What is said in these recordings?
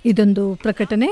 ಇದೊಂದು ಪ್ರಕಟಣೆ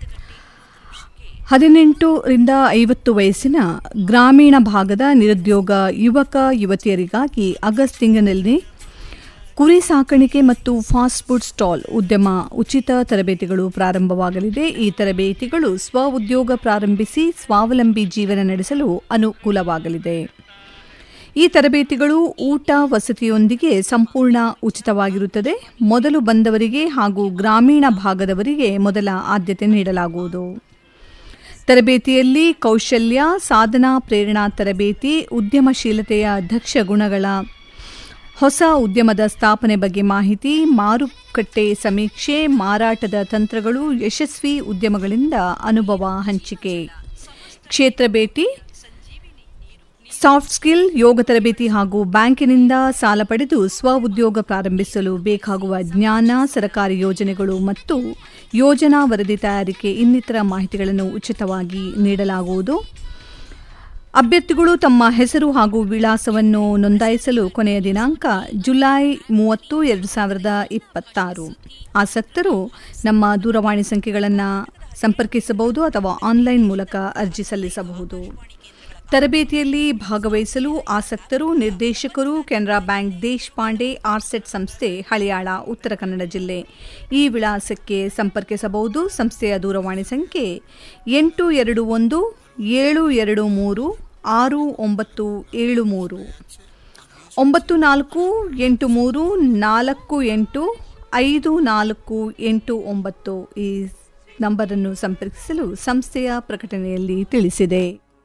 ಹದಿನೆಂಟರಿಂದ ಐವತ್ತು ವಯಸ್ಸಿನ ಗ್ರಾಮೀಣ ಭಾಗದ ನಿರುದ್ಯೋಗ ಯುವಕ ಯುವತಿಯರಿಗಾಗಿ ಆಗಸ್ಟ್ ತಿಂಗಳಿನಲ್ಲಿ ಕುರಿ ಸಾಕಾಣಿಕೆ ಮತ್ತು ಫಾಸ್ಟ್ ಫುಡ್ ಸ್ಟಾಲ್ ಉದ್ಯಮ ಉಚಿತ ತರಬೇತಿಗಳು ಪ್ರಾರಂಭವಾಗಲಿದೆ ಈ ತರಬೇತಿಗಳು ಸ್ವ ಉದ್ಯೋಗ ಪ್ರಾರಂಭಿಸಿ ಸ್ವಾವಲಂಬಿ ಜೀವನ ನಡೆಸಲು ಅನುಕೂಲವಾಗಲಿದೆ ಈ ತರಬೇತಿಗಳು ಊಟ ವಸತಿಯೊಂದಿಗೆ ಸಂಪೂರ್ಣ ಉಚಿತವಾಗಿರುತ್ತದೆ ಮೊದಲು ಬಂದವರಿಗೆ ಹಾಗೂ ಗ್ರಾಮೀಣ ಭಾಗದವರಿಗೆ ಮೊದಲ ಆದ್ಯತೆ ನೀಡಲಾಗುವುದು ತರಬೇತಿಯಲ್ಲಿ ಕೌಶಲ್ಯ ಸಾಧನಾ ಪ್ರೇರಣಾ ತರಬೇತಿ ಉದ್ಯಮಶೀಲತೆಯ ದಕ್ಷ ಗುಣಗಳ ಹೊಸ ಉದ್ಯಮದ ಸ್ಥಾಪನೆ ಬಗ್ಗೆ ಮಾಹಿತಿ ಮಾರುಕಟ್ಟೆ ಸಮೀಕ್ಷೆ ಮಾರಾಟದ ತಂತ್ರಗಳು ಯಶಸ್ವಿ ಉದ್ಯಮಗಳಿಂದ ಅನುಭವ ಹಂಚಿಕೆ ಕ್ಷೇತ್ರ ಭೇಟಿ ಸಾಫ್ಟ್ ಸ್ಕಿಲ್ ಯೋಗ ತರಬೇತಿ ಹಾಗೂ ಬ್ಯಾಂಕಿನಿಂದ ಸಾಲ ಪಡೆದು ಸ್ವ ಉದ್ಯೋಗ ಪ್ರಾರಂಭಿಸಲು ಬೇಕಾಗುವ ಜ್ಞಾನ ಸರಕಾರಿ ಯೋಜನೆಗಳು ಮತ್ತು ಯೋಜನಾ ವರದಿ ತಯಾರಿಕೆ ಇನ್ನಿತರ ಮಾಹಿತಿಗಳನ್ನು ಉಚಿತವಾಗಿ ನೀಡಲಾಗುವುದು ಅಭ್ಯರ್ಥಿಗಳು ತಮ್ಮ ಹೆಸರು ಹಾಗೂ ವಿಳಾಸವನ್ನು ನೋಂದಾಯಿಸಲು ಕೊನೆಯ ದಿನಾಂಕ ಜುಲೈ ಮೂವತ್ತು ಎರಡು ಸಾವಿರದ ಇಪ್ಪತ್ತಾರು ಆಸಕ್ತರು ನಮ್ಮ ದೂರವಾಣಿ ಸಂಖ್ಯೆಗಳನ್ನು ಸಂಪರ್ಕಿಸಬಹುದು ಅಥವಾ ಆನ್ಲೈನ್ ಮೂಲಕ ಅರ್ಜಿ ಸಲ್ಲಿಸಬಹುದು ತರಬೇತಿಯಲ್ಲಿ ಭಾಗವಹಿಸಲು ಆಸಕ್ತರು ನಿರ್ದೇಶಕರು ಕೆನರಾ ಬ್ಯಾಂಕ್ ದೇಶಪಾಂಡೆ ಆರ್ಸೆಟ್ ಸಂಸ್ಥೆ ಹಳಿಯಾಳ ಉತ್ತರ ಕನ್ನಡ ಜಿಲ್ಲೆ ಈ ವಿಳಾಸಕ್ಕೆ ಸಂಪರ್ಕಿಸಬಹುದು ಸಂಸ್ಥೆಯ ದೂರವಾಣಿ ಸಂಖ್ಯೆ ಎಂಟು ಎರಡು ಒಂದು ಏಳು ಎರಡು ಮೂರು ಆರು ಒಂಬತ್ತು ಏಳು ಮೂರು ಒಂಬತ್ತು ನಾಲ್ಕು ಎಂಟು ಮೂರು ನಾಲ್ಕು ಎಂಟು ಐದು ನಾಲ್ಕು ಎಂಟು ಒಂಬತ್ತು ಈ ನಂಬರನ್ನು ಸಂಪರ್ಕಿಸಲು ಸಂಸ್ಥೆಯ ಪ್ರಕಟಣೆಯಲ್ಲಿ ತಿಳಿಸಿದೆ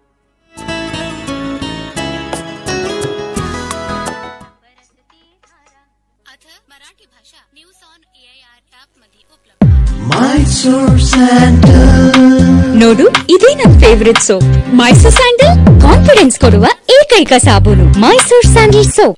अथ मराठी भाषा न्यूज ऑन एआयआर ऍप मध्ये उपलब्ध ನೋಡು ಇದೇ ನನ್ favourite soap Mysore sandal confidence ಕೊಡುವ ಏಕೈಕ ಸಾಬೂನು Mysore sandal soap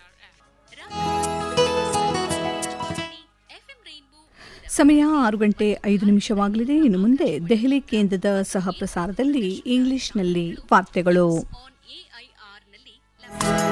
FM rainbow ಸಮಯ ಆರು ಗಂಟೆ ಐದು ನಿಮಿಷವಾಗಲಿದೆ ಇನ್ನು ಮುಂದೆ ದೆಹಲಿ ಕೇಂದ್ರದ ಸಹ ಪ್ರಸಾರದಲ್ಲಿ ಇಂಗ್ಲಿಷ್ನಲ್ಲಿ ವಾರ್ತೆಗಳು ಆನ್ ಎಐಆರ್ ನಲ್ಲಿ